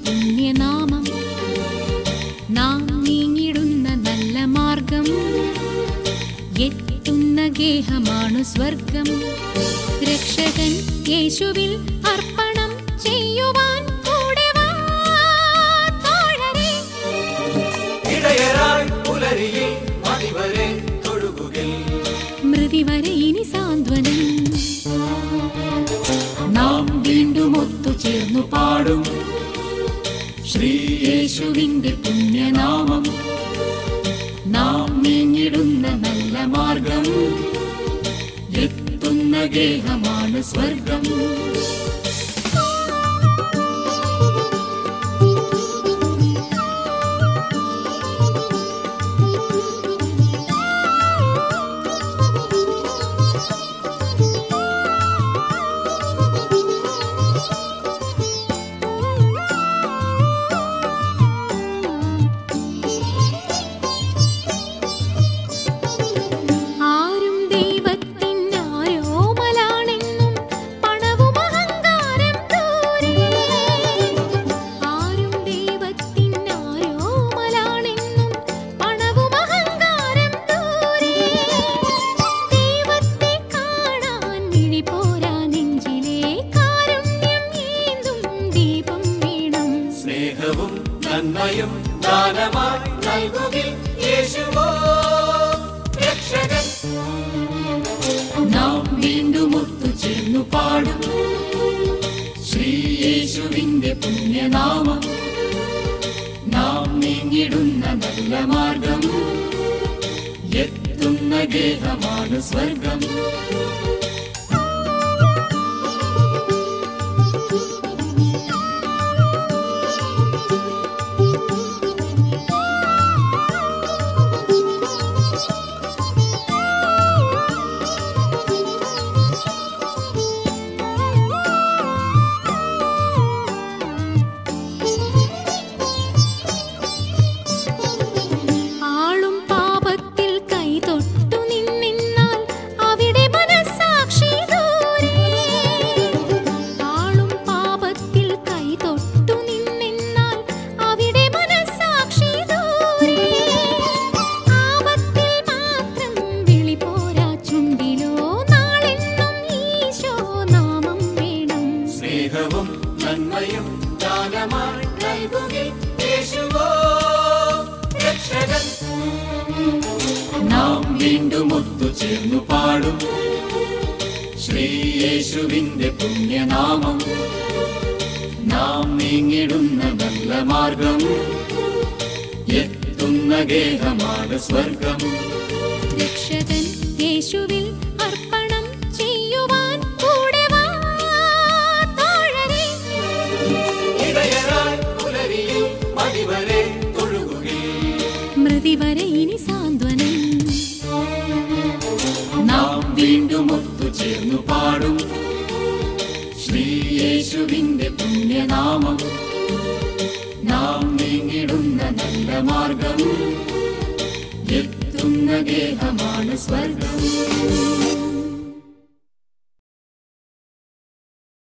പുണ്യനാമം നാം നീങ്ങിടുന്ന നല്ല മാർഗം എത്തുന്ന ഗേഹമാണു സ്വർഗം രക്ഷകൻ യേശുവിൽ അർപ്പണം ചെയ്യുവാൻ കൂടെ വാ തോഴരേ ഇടയരായി പുലരിയിൽ മതിവരെ തൊഴുകുകിൽ മൃതി വരെ ഇനി സാന്ത്വനം നാം വീണ്ടും ഒത്തുചേർന്നു പാടും ശ്രീയേശുവിന്റെ പുണ്യനാമം നാം നീങ്ങിടുന്ന നല്ല മാർഗം എത്തുന്ന ഗേഹമാണ് സ്വർഗം ആരും ദൈവത്തിനാരോമലാണെന്നും പണവും അഹങ്കാരം ദൂരെ ആരും ദൈവത്തിനാരോമലാണെന്നും പണവും അഹങ്കാരം ദൂരെ ദൈവത്തെ കാണാൻ മിഴി പോരാ നെഞ്ചിലെ കാരുണ്യം ഏന്തും ദീപം വേണം സ്നേഹവും നന്മയും ദാനമായി നൽകുകിൽ യേശുവോ രക്ഷകൻ നാം വീണ്ടും ഒത്തുചേർന്നു പാടും ശ്രീയേശുവിന്റെ പുണ്യനാമം നാം നീങ്ങിടുന്ന നല്ല മാർഗം എത്തുന്ന ഗേഹമാണ് സ്വർഗം ആളും പാപത്തിൽ കൈതൊട്ടു നിന്നിന്നാൽ അവിടെ മനസ്സാക്ഷി ദൂരെ ആളും പാപത്തിൽ കൈതൊട്ടു നിന്നിന്നാൽ അവിടെ മനസ്സാക്ഷി ദൂരെ ആപത്തിൽ മാത്രം വിളിപോരാ ചുണ്ടിലോ നാളെന്നും ഈശോ നാമം വേണം സ്നേഹവും നന്മയും ദാനമായി നൽകുകിൽ യേശുവോ രക്ഷകൻ നാം വീണ്ടും ഒത്തുചേർന്നു പാടും ശ്രീയേശുവിന്റെ പുണ്യനാമം നാം നീങ്ങിടുന്ന നല്ല മാർഗം എത്തുന്ന ഗേഹമാണ് സ്വർഗം രക്ഷകൻ യേശുവിൽ അർപ്പണം ചെയ്യുവാൻ കൂടെ വാ തോഴരേ ഇടയരായി പുലരിയിൽ മതിവരെ തൊഴുകുകിൽ മൃതി വരെ ഇനി സാന്ത്വനം നാം വീണ്ടും ഒത്തുചേർന്നു പാടും ശ്രീയേശുവിന്റെ പുണ്യനാമം നാം നീങ്ങിടുന്ന നല്ല മാർഗം എത്തുന്ന ഗേഹമാണ് സ്വർഗം